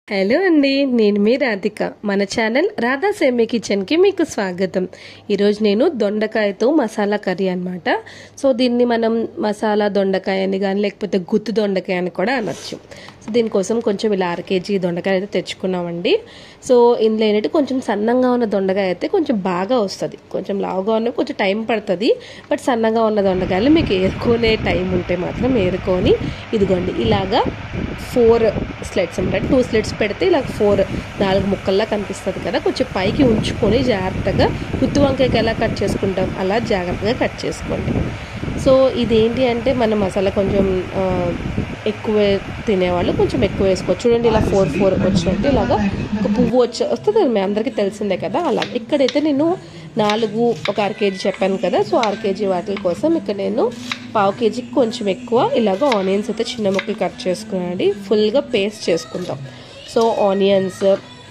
hello అండి నేను మీ రాధిక మన ఛానల్ రాధా సేమే కిచెన్కి మీకు స్వాగతం ఈరోజు నేను దొండకాయతో మసాలా కర్రీ అనమాట సో దీన్ని మనం మసాలా దొండకాయ అని కానీ లేకపోతే గుత్తు దొండకాయ అని కూడా అనొచ్చు సో దీనికోసం కొంచెం ఇలా అర కేజీ దొండకాయ అయితే తెచ్చుకున్నామండి సో ఇందులో ఏంటంటే కొంచెం సన్నంగా ఉన్న దొండకాయ అయితే కొంచెం బాగా వస్తుంది కొంచెం లావుగా ఉన్న కొంచెం టైం పడుతుంది బట్ సన్నగా ఉన్న దొండకాయలు మీకు ఏరుకునే టైం ఉంటే మాత్రం ఏరుకొని ఇదిగోండి ఇలాగా ఫోర్ స్లెట్స్ అనమాట టూ స్లెట్స్ పెడితే ఇలా ఫోర్ నాలుగు ముక్కల్లా కనిపిస్తుంది కదా కొంచెం పైకి ఉంచుకొని జాగ్రత్తగా గుత్తి వంకాయకి ఎలా కట్ చేసుకుంటాం అలా జాగ్రత్తగా కట్ చేసుకోండి సో ఇదేంటి అంటే మన మసాలా కొంచెం ఆ, ఎక్కువ తినేవాళ్ళు కొంచెం ఎక్కువ వేసుకోవచ్చు చూడండి ఇలా ఫోర్ ఫోర్ వచ్చినట్టు ఇలాగా ఒక పువ్వు వచ్చి వస్తుంది మీ అందరికీ తెలిసిందే కదా అలా ఇక్కడైతే నేను నాలుగు ఒక అర కేజీ చెప్పాను కదా సో అర కేజీ వాటి కోసం ఇక్కడ నేను పావు కేజీకి కొంచెం ఎక్కువ ఇలాగ ఆనియన్స్ అయితే చిన్న ముక్కలు కట్ చేసుకునండి ఫుల్గా పేస్ట్ చేసుకుందాం సో ఆనియన్స్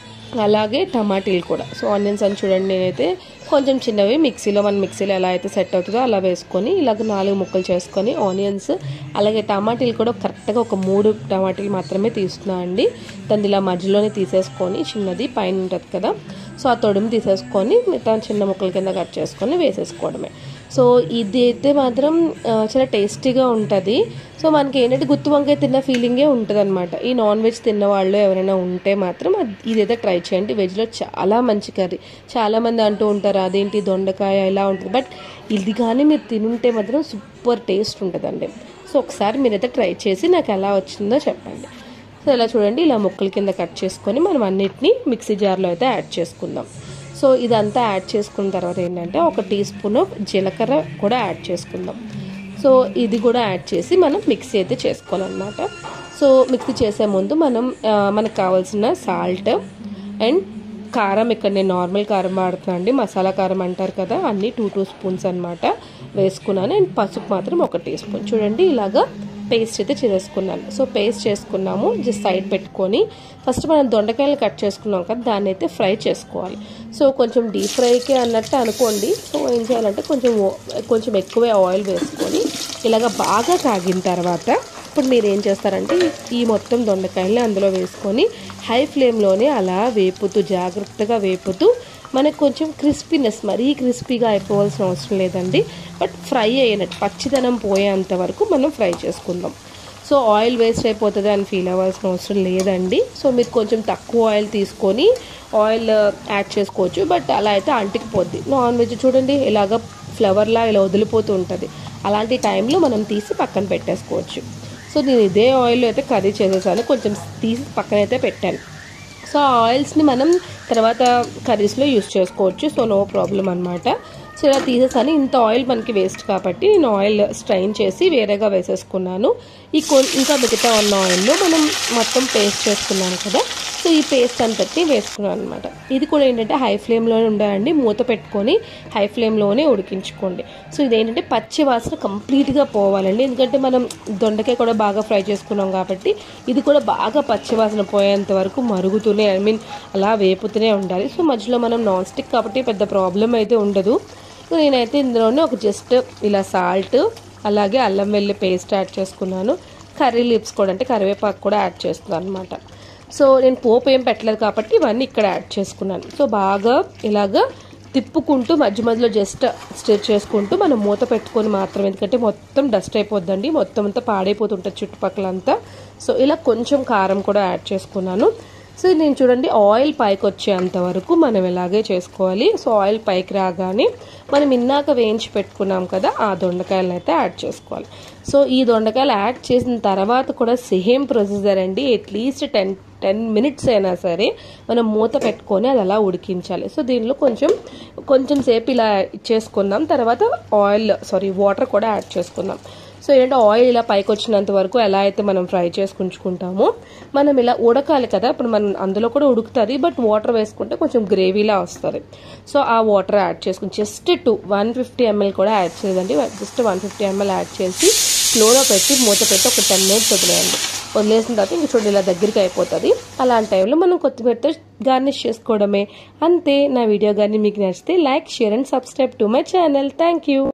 అలాగే టమాటీలు కూడా సో ఆనియన్స్ అని చూడండి నేనైతే కొంచెం చిన్నవి మిక్సీలో మన మిక్సీలో ఎలా అయితే సెట్ అవుతుందో అలా వేసుకొని ఇలాగ నాలుగు ముక్కలు చేసుకొని ఆనియన్స్ అలాగే టమాటీలు కూడా కరెక్ట్గా ఒక మూడు టమాటీలు మాత్రమే తీస్తున్నా అండి దాన్ని ఇలా మధ్యలోనే తీసేసుకొని చిన్నది పైన ఉంటుంది కదా సో ఆ తొడుము తీసేసుకొని మిగతా చిన్న ముక్కల కింద కట్ చేసుకొని వేసేసుకోవడమే సో ఇది అయితే మాత్రం ఆ, చాలా టేస్టీగా ఉంటుంది సో మనకి ఏంటంటే గుత్తి వంకాయ తిన్న ఫీలింగే ఉంటుంది అనమాట ఈ నాన్ వెజ్ తిన్న వాళ్ళు ఎవరైనా ఉంటే మాత్రం అది- ఇదైతే ట్రై చేయండి వెజ్లో చాలా మంచి కర్రీ చాలామంది అంటూ ఉంటారు అదేంటి దొండకాయ ఇలా ఉంటుంది బట్ ఇది కానీ మీరు తినుంటే మాత్రం సూపర్ టేస్ట్ ఉంటుందండి సో ఒకసారి మీరైతే ట్రై చేసి నాకు ఎలా వచ్చిందో చెప్పండి సో ఇలా చూడండి ఇలా ముక్కల కింద కట్ చేసుకొని మనం అన్నిటినీ మిక్సీ జార్లో అయితే యాడ్ చేసుకుందాం సో ఇదంతా యాడ్ చేసుకున్న తర్వాత ఏంటంటే ఒక టీ స్పూన్ జీలకర్ర కూడా యాడ్ చేసుకుందాం సో ఇది కూడా యాడ్ చేసి మనం మిక్సీ అయితే చేసుకోవాలన్నమాట సో మిక్సీ చేసే ముందు మనం ఆ, మనకు కావాల్సిన సాల్ట్ అండ్ కారం ఇక్కడ నేను నార్మల్ కారం వాడుతున్నాను అండి మసాలా కారం అంటారు కదా అన్ని టూ టూ స్పూన్స్ అనమాట వేసుకున్నాను అండ్ పసుపు మాత్రం ఒక టీ స్పూన్ చూడండి ఇలాగా పేస్ట్ అయితే చేసుకున్నాను సో పేస్ట్ చేసుకున్నాము జస్ట్ సైడ్ పెట్టుకొని ఫస్ట్ మనం దొండకాయలు కట్ చేసుకున్నాం కదా దాన్ని అయితే ఫ్రై చేసుకోవాలి సో కొంచెం డీప్ ఫ్రైకి అన్నట్టు అనుకోండి సో ఏం చేయాలంటే కొంచెం ఓ- కొంచెం ఎక్కువే ఆయిల్ వేసుకొని ఇలాగ బాగా కాగిన తర్వాత ఇప్పుడు మీరు ఏం చేస్తారంటే ఈ మొత్తం దొండకాయల్ని అందులో వేసుకొని హై ఫ్లేమ్లోనే అలా వేపుతూ జాగ్రత్తగా వేపుతూ మనకు కొంచెం క్రిస్పీనెస్ మరీ క్రిస్పీగా అయిపోవాల్సిన అవసరం లేదండి బట్ ఫ్రై అయినట్టు పచ్చిదనం పోయేంత వరకు మనం ఫ్రై చేసుకుందాం సో ఆయిల్ వేస్ట్ అయిపోతుంది అని ఫీల్ అవ్వాల్సిన అవసరం లేదండి సో మీరు కొంచెం తక్కువ ఆయిల్ తీసుకొని ఆయిల్ యాడ్ చేసుకోవచ్చు బట్ అలా అయితే అంటికిపోద్ది నాన్ వెజ్ చూడండి ఇలాగ ఫ్లవర్లా ఇలా వదిలిపోతూ ఉంటుంది అలాంటి టైంలో మనం తీసి పక్కన పెట్టేసుకోవచ్చు సో నేను ఇదే ఆయిల్ అయితే కర్రీ చేసేసాను కొంచెం తీసి పక్కన అయితే పెట్టాను సో ఆ ఆయిల్స్ని మనం తర్వాత కర్రీస్లో యూస్ చేసుకోవచ్చు సో నో ప్రాబ్లం అనమాట సో ఇలా తీసేసాను ఇంత ఆయిల్ మనకి వేస్ట్ కాబట్టి నేను ఆయిల్ స్ట్రైన్ చేసి వేరేగా వేసేసుకున్నాను ఈ కొ ఇంకా మిగతా ఉన్న ఆయిల్లో మనం మొత్తం పేస్ట్ చేసుకున్నాను కదా సో ఈ పేస్ట్ అంతటిని వేసుకున్నాను అనమాట ఇది కూడా ఏంటంటే హై ఫ్లేమ్లోనే ఉండాలండి మూత పెట్టుకొని హై ఫ్లేమ్లోనే ఉడికించుకోండి సో ఇదేంటంటే పచ్చి వాసన కంప్లీట్గా పోవాలండి ఎందుకంటే మనం దొండకాయ కూడా బాగా ఫ్రై చేసుకున్నాం కాబట్టి ఇది కూడా బాగా పచ్చి వాసన పోయేంత వరకు మరుగుతూనే ఐ మీన్ అలా వేపుతూనే ఉండాలి సో మధ్యలో మనం నాన్ స్టిక్ కాబట్టి పెద్ద ప్రాబ్లం అయితే ఉండదు సో నేనైతే ఇందులోనే ఒక జస్ట్ ఇలా సాల్ట్ అలాగే అల్లం వెల్లి పేస్ట్ యాడ్ చేసుకున్నాను కర్రీ లిప్స్ కూడా అంటే కరివేపాకు కూడా యాడ్ చేస్తున్నాను అనమాట సో నేను పోపు ఏం పెట్టలేదు కాబట్టి ఇవన్నీ ఇక్కడ యాడ్ చేసుకున్నాను సో బాగా ఇలాగా తిప్పుకుంటూ మధ్య మధ్యలో జస్ట్ స్టిర్ చేసుకుంటూ మనం మూత పెట్టుకొని మాత్రం ఎందుకంటే మొత్తం డస్ట్ అయిపోద్దండి మొత్తం అంతా పాడైపోతుంటుంది చుట్టుపక్కల అంతా సో ఇలా కొంచెం కారం కూడా యాడ్ చేసుకున్నాను సో నేను చూడండి ఆయిల్ పైకి వచ్చేంత వరకు మనం ఇలాగే చేసుకోవాలి సో ఆయిల్ పైకి రాగానే మనం ఇందాక వేయించి పెట్టుకున్నాం కదా ఆ దొండకాయలను అయితే యాడ్ చేసుకోవాలి సో ఈ దొండకాయలు యాడ్ చేసిన తర్వాత కూడా సేమ్ ప్రొసీజర్ అండి అట్లీస్ట్ టెన్ టెన్ మినిట్స్ అయినా సరే మనం మూత పెట్టుకొని అది అలా ఉడికించాలి సో దీనిలో కొంచెం కొంచెం సేపు ఇలా చేసుకుందాం తర్వాత ఆయిల్ సారీ వాటర్ కూడా యాడ్ చేసుకుందాం సో ఏంటంటే ఆయిల్ ఇలా పైకి వచ్చినంత వరకు ఎలా అయితే మనం ఫ్రై చేసుకుంచుకుంటామో మనం ఇలా ఉడకాలి కదా ఇప్పుడు మనం అందులో కూడా ఉడుకుతుంది బట్ వాటర్ వేసుకుంటే కొంచెం గ్రేవీలా వస్తుంది సో ఆ వాటర్ యాడ్ చేసుకుని just two one fifty ML కూడా యాడ్ చేయదండి just one fifty ML add చేసి స్లోలో పెట్టి మూత పెట్టి ఒక టెన్ మినిట్స్ వదిలేయండి వదిలేసిన తర్వాత ఇంక చూడండి ఇలా దగ్గరికి అయిపోతుంది అలాంటి టైంలో మనం కొత్తిమీరతో గార్నిష్ చేసుకోవడమే అంతే నా వీడియో కానీ మీకు నచ్చితే like share and subscribe to my channel thank you